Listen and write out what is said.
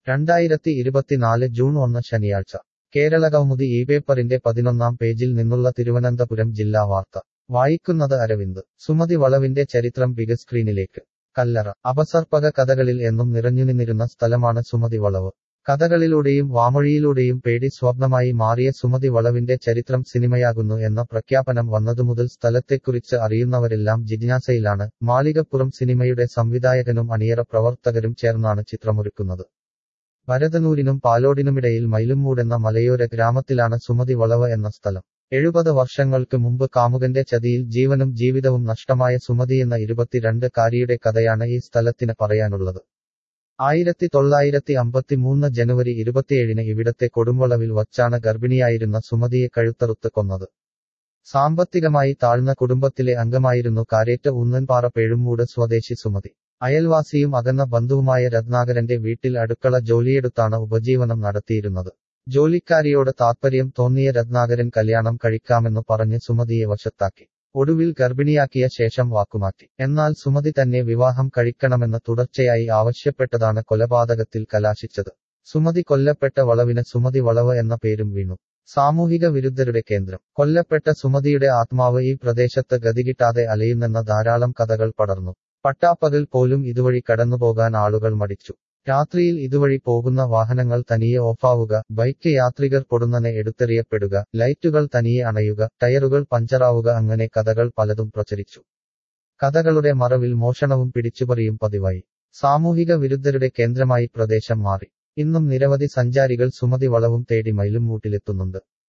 രണ്ടായിരത്തി ഇരുപത്തിനാല് ജൂൺ ഒന്ന് ശനിയാഴ്ച കേരളകൗമുദി ഈ പേപ്പറിന്റെ പതിനൊന്നാം പേജിൽ നിന്നുള്ള തിരുവനന്തപുരം ജില്ലാ വാർത്ത വായിക്കുന്നത് അരവിന്ദ് സുമതി വളവിന്റെ ചരിത്രം ബിഗ് സ്ക്രീനിലേക്ക് കല്ലറ അപസർപ്പക കഥകളിൽ എന്നും നിറഞ്ഞുനിന്നിരുന്ന സ്ഥലമാണ് സുമതി വളവ് കഥകളിലൂടെയും വാമൊഴിയിലൂടെയും പേടി സ്വപ്നമായി മാറിയ സുമതി വളവിന്റെ ചരിത്രം സിനിമയാകുന്നു എന്ന പ്രഖ്യാപനം വന്നതുമുതൽ സ്ഥലത്തെക്കുറിച്ച് അറിയുന്നവരെല്ലാം ജിജ്ഞാസയിലാണ് മാളികപ്പുറം സിനിമയുടെ സംവിധായകനും അണിയറ പ്രവർത്തകരും ചേർന്നാണ് ചിത്രമൊരുക്കുന്നത് ഭരതനൂരിനും പാലോടിനുമിടയിൽ മയിലുമൂടെന്ന മലയോര ഗ്രാമത്തിലാണ് സുമതി വളവ് എന്ന സ്ഥലം എഴുപത് വർഷങ്ങൾക്ക് മുമ്പ് കാമുകന്റെ ചതിയിൽ ജീവനും ജീവിതവും നഷ്ടമായ സുമതിയെന്ന ഇരുപത്തിരണ്ട് കാരിയുടെ കഥയാണ് ഈ സ്ഥലത്തിന് പറയാനുള്ളത് ആയിരത്തി തൊള്ളായിരത്തി അമ്പത്തിമൂന്ന് ജനുവരി ഇരുപത്തിയേഴിന് ഇവിടത്തെ കൊടുംവളവിൽ വച്ചാണ് ഗർഭിണിയായിരുന്ന സുമതിയെ കഴുത്തറുത്ത് കൊന്നത് സാമ്പത്തികമായി താഴ്ന്ന കുടുംബത്തിലെ അംഗമായിരുന്നു കാരേറ്റ ഊന്നൻപാറ പേഴുമൂട് സ്വദേശി സുമതി അയൽവാസിയും അകന്ന ബന്ധുവുമായ രത്നാകരന്റെ വീട്ടിൽ അടുക്കള ജോലിയെടുത്താണ് ഉപജീവനം നടത്തിയിരുന്നത് ജോലിക്കാരിയോട് താത്പര്യം തോന്നിയ രത്നാകരൻ കല്യാണം കഴിക്കാമെന്നു പറഞ്ഞ് സുമതിയെ വശത്താക്കി ഒടുവിൽ ഗർഭിണിയാക്കിയ ശേഷം വാക്കുമാറ്റി എന്നാൽ സുമതി തന്നെ വിവാഹം കഴിക്കണമെന്ന് തുടർച്ചയായി ആവശ്യപ്പെട്ടതാണ് കൊലപാതകത്തിൽ കലാശിച്ചത് സുമതി കൊല്ലപ്പെട്ട വളവിന് സുമതി വളവ് എന്ന പേരും വീണു സാമൂഹിക വിരുദ്ധരുടെ കേന്ദ്രം കൊല്ലപ്പെട്ട സുമതിയുടെ ആത്മാവ് ഈ പ്രദേശത്ത് ഗതികിട്ടാതെ അലയുന്നെന്ന ധാരാളം കഥകൾ പടർന്നു പട്ടാപ്പകൽ പോലും ഇതുവഴി കടന്നുപോകാൻ ആളുകൾ മടിച്ചു രാത്രിയിൽ ഇതുവഴി പോകുന്ന വാഹനങ്ങൾ തനിയെ ഓഫാവുക ബൈക്ക് യാത്രികർ പൊടുന്നനെ എടുത്തെറിയപ്പെടുക ലൈറ്റുകൾ തനിയെ അണയുക ടയറുകൾ പഞ്ചറാവുക അങ്ങനെ കഥകൾ പലതും പ്രചരിച്ചു കഥകളുടെ മറവിൽ മോഷണവും പിടിച്ചുപറിയും പതിവായി സാമൂഹിക വിരുദ്ധരുടെ കേന്ദ്രമായി പ്രദേശം മാറി ഇന്നും നിരവധി സഞ്ചാരികൾ സുമതി വളവും തേടി മയിലും മൂട്ടിലെത്തുന്നുണ്ട്